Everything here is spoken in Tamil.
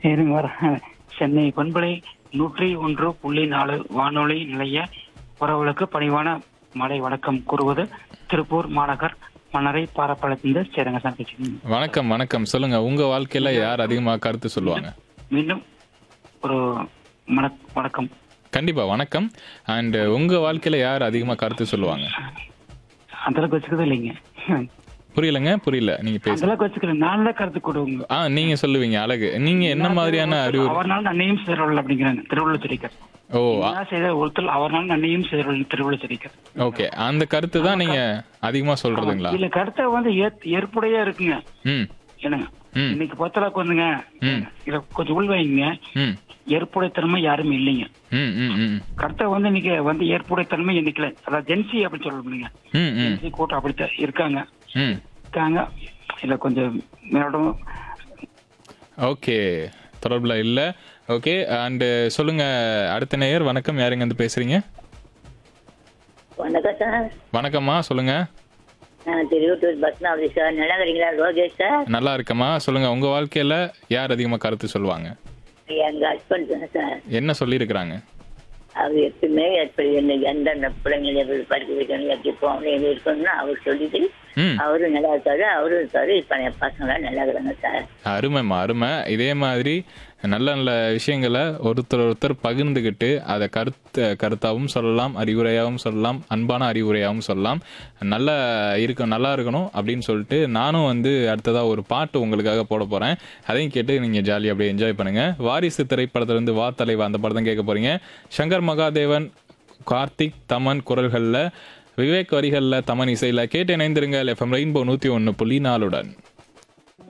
இருங்க வர சென்னை பண்பலை நூற்றி ஒன்று புள்ளி நாலு வானொலி நிலைய உறவுகளுக்கு பணிவான மலை வணக்கம் கூறுவது திருப்பூர் மாநகர் மன்னரை பாரப்பழத்திலிருந்து சேரங்கசாமி பேசுகிறேன் வணக்கம் வணக்கம் சொல்லுங்க உங்க வாழ்க்கையில யார் அதிகமா கருத்து சொல்லுவாங்க மீண்டும் ஒரு மன- வணக்கம் கண்டிப்பா வணக்கம் அண்ட் உங்க வாழ்க்கையில யார் அதிகமா கருத்து சொல்லுவாங்க அந்த அளவுக்கு வச்சுக்கிறது இல்லைங்க புரியலங்க புரியல நீங்க அந்த பேச அளவுக்கு வச்சுக்கிறேன் நான் தான் கருத்து கொடுங்க ஆ நீங்க சொல்லுவீங்க அழகு நீங்க என்ன மாதிரியான அறிவு அவர்னால நன்னையும் சேரவில்லை அப்படிங்கிறாங்க திருவள்ளுவரிக்கர் ஓ என்ன செய்த ஒருத்தர் அவர்னால நன்னையும் சேரவில்லை திருவள்ளுவரிக்கர் ஓகே அந்த கருத்து தான் நீங்க அதிகமா சொல்றதுங்களா இல்ல கருத்தை வந்து ஏத்- ஏற்புடையா இருக்குங்க ம் என்னங்க ம் இன்னைக்கு பொறுத்தளவுக்கு வந்துங்க ம். இத கொஞ்சம் உள்வைங்க ம் ஏற்புடைத்தன்மை யாரும் இல்லைங்க ம் ம் ம் கருத்தை வந்து இன்னைக்கு வந்து ஏற்புடைத்தன்மை இன்னைக்கு அதாவது ஜென்சி அப்படின்னு சொல்ல முடியுங்க ம் ம் ஜென்சி கூட்டம் அப்படித்தான் இருக்காங்க ம் இருக்காங்க இல்ல கொஞ்சம் மேலோட்டம் ஓகே தொடர்புல இல்ல ஓகே அண்ட் சொல்லுங்க அடுத்த நேயர் வணக்கம் யாருங்க வந்து பேசுறீங்க வணக்கம் சார் வணக்கம்மா சொல்லுங்க நான் திருவட்டூர் பத்மாவதி சார் நல்லா இருக்கிறீங்களா ரோகேஷ் சார் நல்லா இருக்கம்மா சொல்லுங்க உங்க வாழ்க்கையில யார் அதிகமா கருத்து சொல்லுவாங்க எங்க ஹஸ்பண்ட் தான் சார் என்ன சொல்லியிருக்கிறாங்க அவர் எப்பவுமே எப்படி என்ன எந்தெந்த பிள்ளைங்களை எப்படி படிக்க வைக்கணும் எப்படி போகணும் எப்படி இருக்கணும்னு அவர் சொல்லிட்டு ம் அவரும் நல்லா இருக்காரு அவரும் இருக்காரு இப்ப என் பசங்களாம் நல்லா இருக்கிறாங்க சார் அருமைம்மா அருமை இதே மாதிரி நல்ல நல்ல விஷயங்களை ஒருத்தர் ஒருத்தர் பகிர்ந்துக்கிட்டு அதை கருத்து கருத்தாகவும் சொல்லலாம் அறிவுரையாகவும் சொல்லலாம் அன்பான அறிவுரையாகவும் சொல்லலாம் நல்லா இருக்க நல்லா இருக்கணும் அப்படின்னு சொல்லிட்டு நானும் வந்து அடுத்ததாக ஒரு பாட்டு உங்களுக்காக போட போகிறேன் அதையும் கேட்டு நீங்கள் ஜாலியாக அப்படியே என்ஜாய் பண்ணுங்கள் வாரிசு திரைப்படத்திலிருந்து வா தலைவா அந்த படம் தான் கேட்க போகிறீங்க சங்கர் மகாதேவன் கார்த்திக் தமன் குரல்களில் விவேக் வரிகளில் தமன் இசையில் கேட்டு இணைந்திருங்கள் எஃப்எம் ரெயின்போ நூற்றி ஒன்று புள்ளி நாலுடன்